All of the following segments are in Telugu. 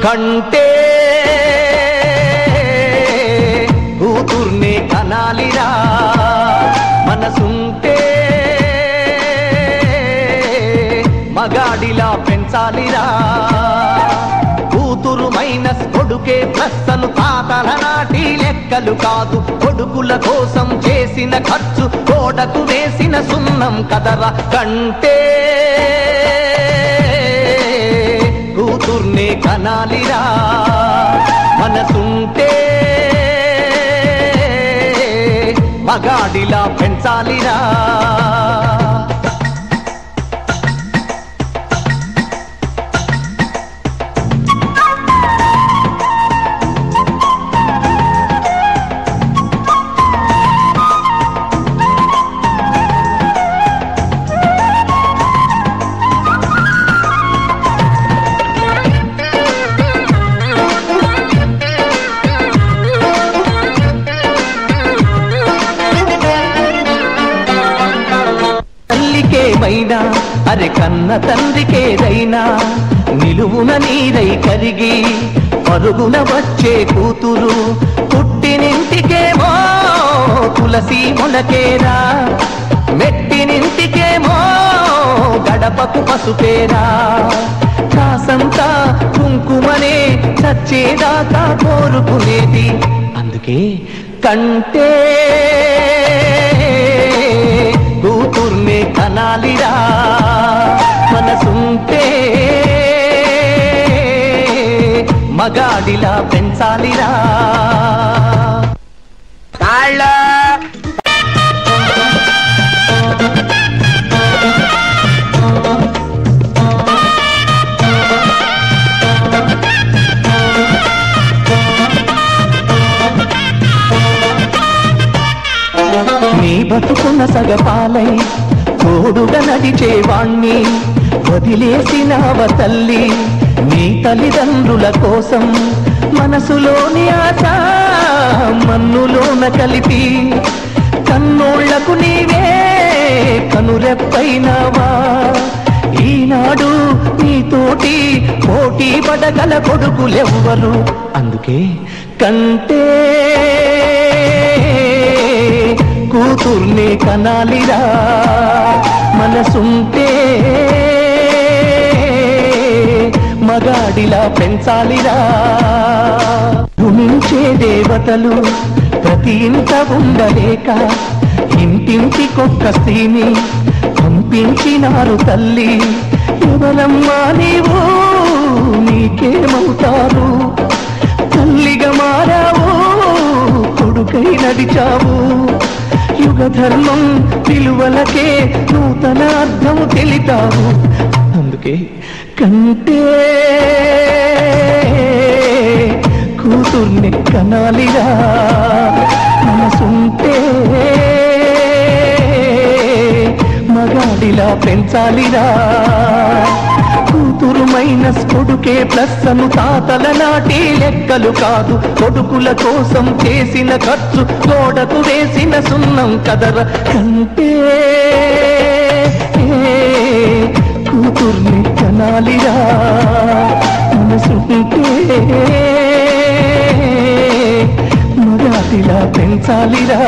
కంటే కూతుర్నే కనాలిరా మనసుంటే మగాడిలా పెంచాలిరా కూతురు మైనస్ కొడుకే ప్లస్ అను తాతల నాటి లెక్కలు కాదు కొడుకుల కోసం చేసిన ఖర్చు గోడకు వేసిన సున్నం కదరా కంటే కూతుర్నే కనాలిరా మనసుంటే మగాడిలా పెంచాలిరా తల్లికేమైనా అరె కన్న తండ్రికేదైనా నిలువున నీరై కరిగి పరుగున వచ్చే కూతురు పుట్టినింటికేమో తులసి మొలకేరా మెట్టినింటికేమో గడపకు పసుపేరా కాసంతా కుంకుమనే చచ్చేదాకా కోరుకునేది అందుకే కంటే కూతుర్నే కనాలిరా మనసుంటే మగాడిలా పెంచాలిరా కాళ్ళు నీ బతుకున్న సగపాలై తోడుగా నడిచేవాణ్ణి వదిలేసినావ తల్లి నీ తల్లిదండ్రుల కోసం మనసులోని ఆశ మన్నులోన కలిపి కన్నోళ్లకు నీవే కనురెప్పైనావా ఈనాడు నీతోటి పోటీ పడగల కొడుకులెవ్వరు అందుకే కంటే కూతుర్ని కనాలిరా మనసుంటే మగాడిలా పెంచాలిరా భూమించే దేవతలు ప్రతి ఇంట ఉండలేక ఇంటింటికొక్క స్త్రీని పంపించినారు తల్లి ఎవరమ్మా నీవు నీకేమవుతారు తల్లిగా మారావు కొడుకై నడిచావు యుగ ధర్మం విలువలకే నూతన అర్థం తెలితావు అందుకే కంటే కూతుర్ని కనాలిరా మనసుంటే మగాడిలా పెంచాలిరా కూతురు మైనస్ కొడుకే ప్లస్ అను తాతల నాటి లెక్కలు కాదు కొడుకుల కోసం చేసిన ఖర్చు గోడకు వేసిన సున్నం కదర కంటే కూతుర్ని కనాలిరా మనసుంటే మగాడిలా పెంచాలిరా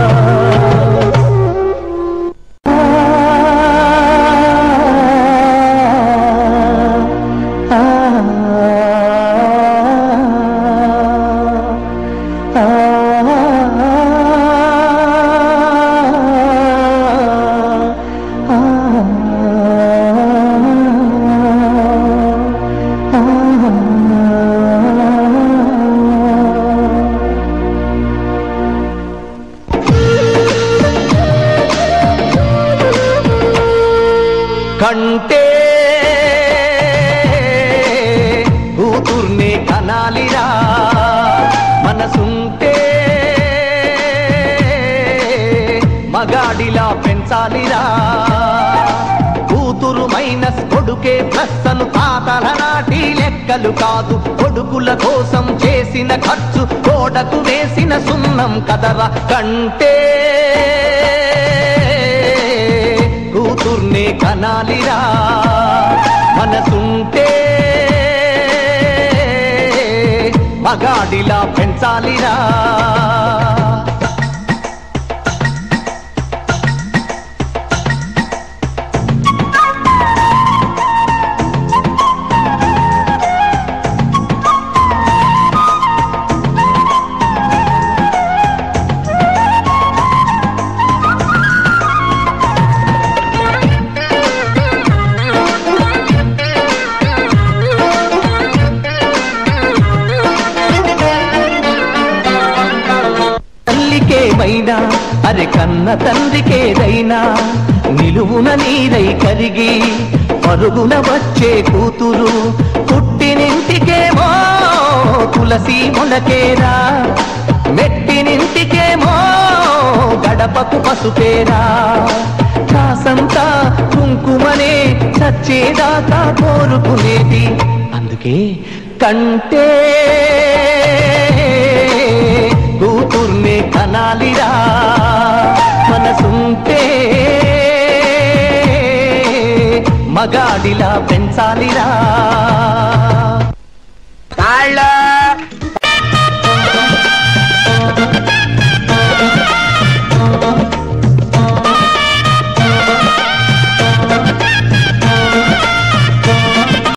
కంటే కూతుర్నే కనాలిరా మనసుంటే మగాడిలా పెంచాలిరా కూతురు మైనస్ కొడుకే ప్లస్ అను తాతల నాటి లెక్కలు కాదు కొడుకుల కోసం చేసిన ఖర్చు గోడకు వేసిన సున్నం కదరా కంటే కూతుర్నే కనాలిరా మనసుంటే మగాడిలా పెంచాలిరా తల్లికేమైనా అరె కన్న తండ్రికేదైనా నిలువున నీరై కరిగి పరుగున వచ్చే కూతురు పుట్టినింటికేమో తులసి మొలకేరా మెట్టినింటికేమో గడపకు పసుపేరా కాసంతా కుంకుమనే చచ్చేదాకా కోరుకునేది అందుకే కంటే కూతుర్నే కనాలిరా మనసుంటే మగాడిలా పెంచాలిరా తాళ్ళ